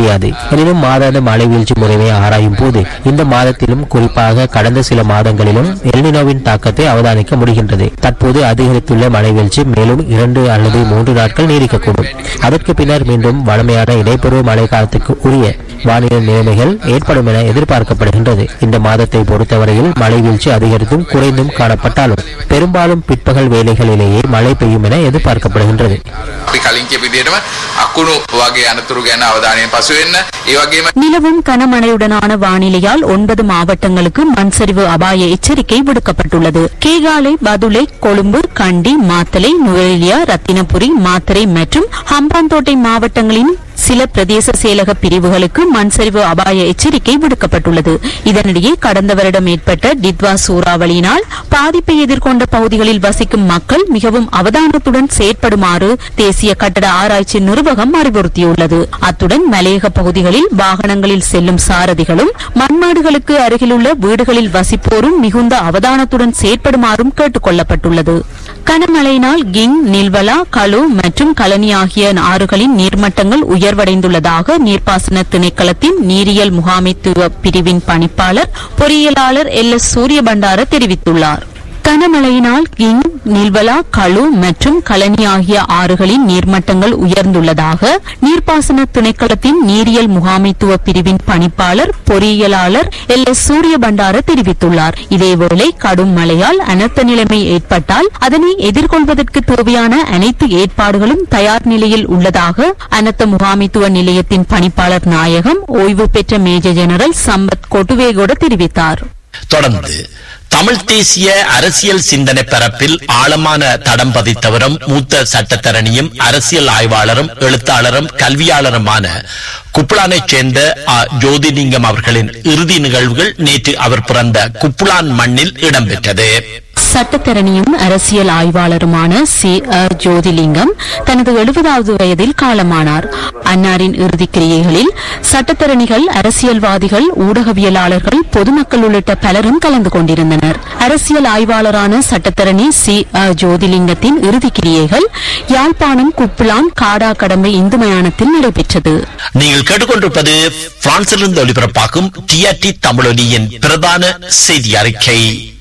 முடியாது எனினும் மாதாந்த மழை வீழ்ச்சி முறையை ஆராயும் போது இந்த மாதத்திலும் குறிப்பாக கடந்த சில மாதங்களிலும் எல்னினோவின் தாக்கத்தை அவதானிக்க முடிகின்றது தற்போது அதிகரித்துள்ள மழை வீழ்ச்சி மேலும் இரண்டு அல்லது மூன்று நாட்கள் நீடிக்கக்கூடும் அதற்கு பின்னர் மீண்டும் வளமையான இடைப்பருவ மழை காலத்துக்கு உரிய வானிலை நிலைமைகள் ஏற்படும் என எதிர்பார்க்கப்படுகின்றது இந்த மாதத்தை பொறுத்தவரையில் மழை வீழ்ச்சி அதிகரித்தும் குறைந்தும் காணப்பட்டாலும் பெரும்பாலும் பிற்பகல் வேளைகளிலேயே மழை பெய்யும் என எதிர்பார்க்கப்படுகின்றது අපි කලින් කියපු විදිහටම අකුණු වගේ අනතුරු ගැන අවධානයෙන් පසු වෙන්න ඒ වගේම நிலவும் கனமழையுடனான வானிலையால் ஒன்பது மாவட்டங்களுக்கு மண்சரிவு அபாய எச்சரிக்கை விடுக்கப்பட்டுள்ளது கேகாலை பதுளை கொழும்பு கண்டி மாத்தலை நுவரெலியா ரத்தினபுரி மாத்தறை மற்றும் ஹம்பாந்தோட்டை மாவட்டங்களின் சில பிரதேச செயலக பிரிவுகளுக்கு மண்சரிவு அபாய எச்சரிக்கை விடுக்கப்பட்டுள்ளது இதனிடையே கடந்த வருடம் ஏற்பட்ட டித்வா சூறாவளியினால் பாதிப்பை எதிர்கொண்ட பகுதிகளில் வசிக்கும் மக்கள் மிகவும் அவதானத்துடன் செயற்படுமாறு தேசிய கட்டட ஆராய்ச்சி நிர்வாகம் அறிவுறுத்தியுள்ளது அத்துடன் மலையக பகுதிகளில் வாகனங்களில் செல்லும் சாரதிகளும் மண்மாடுகளுக்கு அருகிலுள்ள வீடுகளில் வசிப்போரும் மிகுந்த அவதானத்துடன் செயற்படுமாறும் கேட்டுக் கொள்ளப்பட்டுள்ளது கனமழையினால் கிங் நில்வலா கலு மற்றும் கலனி ஆகிய ஆறுகளின் நீர்மட்டங்கள் உயர்வடைந்துள்ளதாக நீர்ப்பாசன திணைக்களத்தின் நீரியல் முகாமைத்துவ பிரிவின் பணிப்பாளர் பொறியியலாளர் எல் எஸ் சூரியபண்டார தெரிவித்துள்ளார் கனமழையினால் கிங் நில்வலா கழு மற்றும் கலனி ஆகிய ஆறுகளின் நீர்மட்டங்கள் உயர்ந்துள்ளதாக நீர்ப்பாசன திணைக்களத்தின் நீரியல் முகாமைத்துவ பிரிவின் பணிப்பாளர் பொறியியலாளர் எல் எஸ் சூரியபண்டார தெரிவித்துள்ளார் இதேவேளை கடும் மழையால் அனர்த்த நிலைமை ஏற்பட்டால் அதனை எதிர்கொள்வதற்கு தேவையான அனைத்து ஏற்பாடுகளும் தயார் நிலையில் உள்ளதாக அனர்த்த முகாமைத்துவ நிலையத்தின் பணிப்பாளர் நாயகம் ஓய்வு பெற்ற மேஜர் ஜெனரல் சம்பத் கொட்டுவேகோட தெரிவித்தார் தொடர்ந்து தமிழ் தேசிய அரசியல் சிந்தனை பரப்பில் ஆழமான தடம் பதித்தவரும் மூத்த சட்டத்தரணியும் அரசியல் ஆய்வாளரும் எழுத்தாளரும் கல்வியாளருமான குப்புளானைச் சேர்ந்த ஆ. ஜோதிலிங்கம் அவர்களின் இறுதி நிகழ்வுகள் நேற்று அவர் பிறந்த குப்புளான் மண்ணில் இடம்பெற்றது சட்டத்தரணியும் அரசியல் ஆய்வாளருமான சி அ. ஜோதிலிங்கம் தனது எழுபதாவது வயதில் காலமானார் அன்னாரின் இறுதிக் கிரியைகளில் சட்டத்தரணிகள் அரசியல்வாதிகள் ஊடகவியலாளர்கள் பொதுமக்கள் உள்ளிட்ட பலரும் கலந்து கொண்டிருந்தனர் அரசியல் ஆய்வாளரான சட்டத்தரணி சி அ. ஜோதிலிங்கத்தின் இறுதிக் கிரியைகள் யாழ்ப்பாணம் குப்புலான் காடா கடம்பை இந்து மயானத்தில் நடைபெற்றது நீங்கள் கேட்டுக்கொண்டிருப்பது பிரான்சிலிருந்து ஒளிபரப்பாகும் டிஆர்டி தமிழொலியின் பிரதான செய்தி அறிக்கை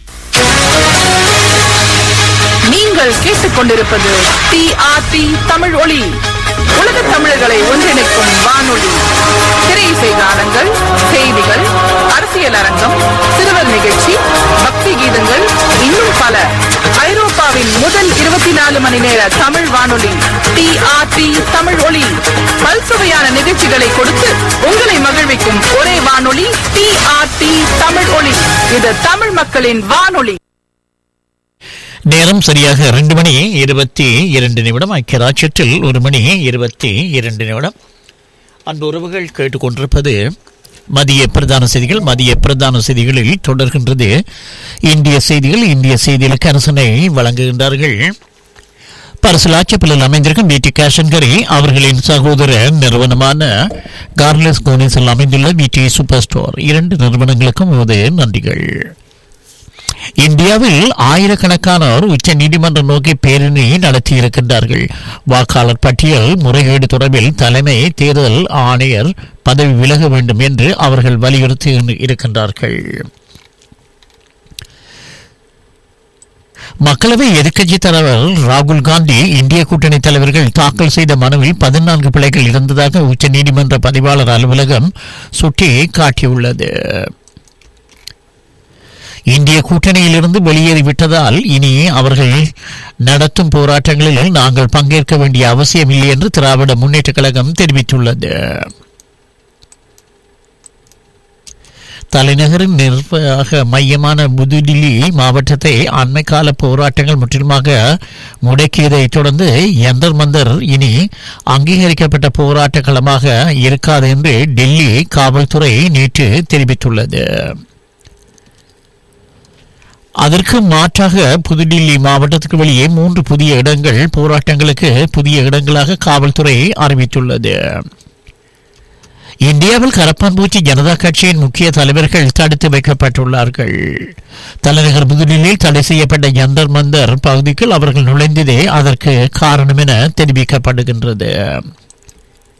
நீங்கள் கேட்டுக்கொண்டிருப்பது டிஆர்டி தமிழ் ஒளி உலக தமிழர்களை ஒன்றிணைக்கும் வானொலி திரை இசை கானங்கள் செய்திகள் அரசியல் அரங்கம் சிறுவர் நிகழ்ச்சி பக்தி கீதங்கள் இன்னும் பல ஐரோப்பாவின் முதல் இருபத்தி நாலு மணி நேர தமிழ் வானொலி டிஆர்டி தமிழ் ஒளி பல்சுவையான நிகழ்ச்சிகளை கொடுத்து உங்களை மகிழ்விக்கும் ஒரே வானொலி டிஆர்டி தமிழ் ஒளி இது தமிழ் மக்களின் வானொலி நேரம் சரியாக இரண்டு மணி இருபத்தி இரண்டு நிமிடம் ஐக்கிய ராஜ்யத்தில் ஒரு மணி இருபத்தி இரண்டு நிமிடம் அன்பு உறவுகள் கேட்டுக்கொண்டிருப்பது மதிய பிரதான செய்திகள் மதிய பிரதான செய்திகளில் தொடர்கின்றது இந்திய செய்திகள் இந்திய செய்திகளுக்கு அரசனை வழங்குகின்றார்கள் பரசலாச்சப்பலில் அமைந்திருக்கும் பிடி கேஷன்கரி அவர்களின் சகோதர நிறுவனமான கார்லஸ் கோனிஸில் அமைந்துள்ள பிடி சூப்பர் ஸ்டோர் இரண்டு நிறுவனங்களுக்கும் உமது நன்றிகள் இந்தியாவில் ஆயிரக்கணக்கானோர் உச்ச நீதிமன்றம் நோக்கி பேரணி நடத்தியிருக்கின்றார்கள் வாக்காளர் பட்டியல் முறைகேடு தொடர்பில் தலைமை தேர்தல் ஆணையர் பதவி விலக வேண்டும் என்று அவர்கள் வலியுறுத்தி இருக்கின்றார்கள் மக்களவை எதிர்க்கட்சித் தலைவர் ராகுல் காந்தி இந்திய கூட்டணி தலைவர்கள் தாக்கல் செய்த மனுவில் பதினான்கு பிழைகள் இருந்ததாக உச்ச நீதிமன்ற பதிவாளர் அலுவலகம் சுட்டி காட்டியுள்ளது இந்திய கூட்டணியிலிருந்து வெளியேறிவிட்டதால் இனி அவர்கள் நடத்தும் போராட்டங்களில் நாங்கள் பங்கேற்க வேண்டிய அவசியமில்லை என்று திராவிட முன்னேற்றக் கழகம் தெரிவித்துள்ளது தலைநகரின் நிர்வாக மையமான புதுடில்லி மாவட்டத்தை அண்மைக்கால போராட்டங்கள் முற்றிலுமாக முடக்கியதைத் தொடர்ந்து யந்தர் மந்தர் இனி அங்கீகரிக்கப்பட்ட போராட்ட களமாக இருக்காது என்று டெல்லி காவல்துறை நேற்று தெரிவித்துள்ளது அதற்கு மாற்றாக புதுடில்லி மாவட்டத்துக்கு வெளியே மூன்று புதிய இடங்கள் போராட்டங்களுக்கு புதிய இடங்களாக காவல்துறை அறிவித்துள்ளது இந்தியாவில் கரப்பான்பூச்சி ஜனதா கட்சியின் முக்கிய தலைவர்கள் தடுத்து வைக்கப்பட்டுள்ளார்கள் தலைநகர் புதுடில்லியில் தடை செய்யப்பட்ட யந்தர் மந்தர் பகுதிக்குள் அவர்கள் நுழைந்ததே அதற்கு காரணம் என தெரிவிக்கப்படுகின்றது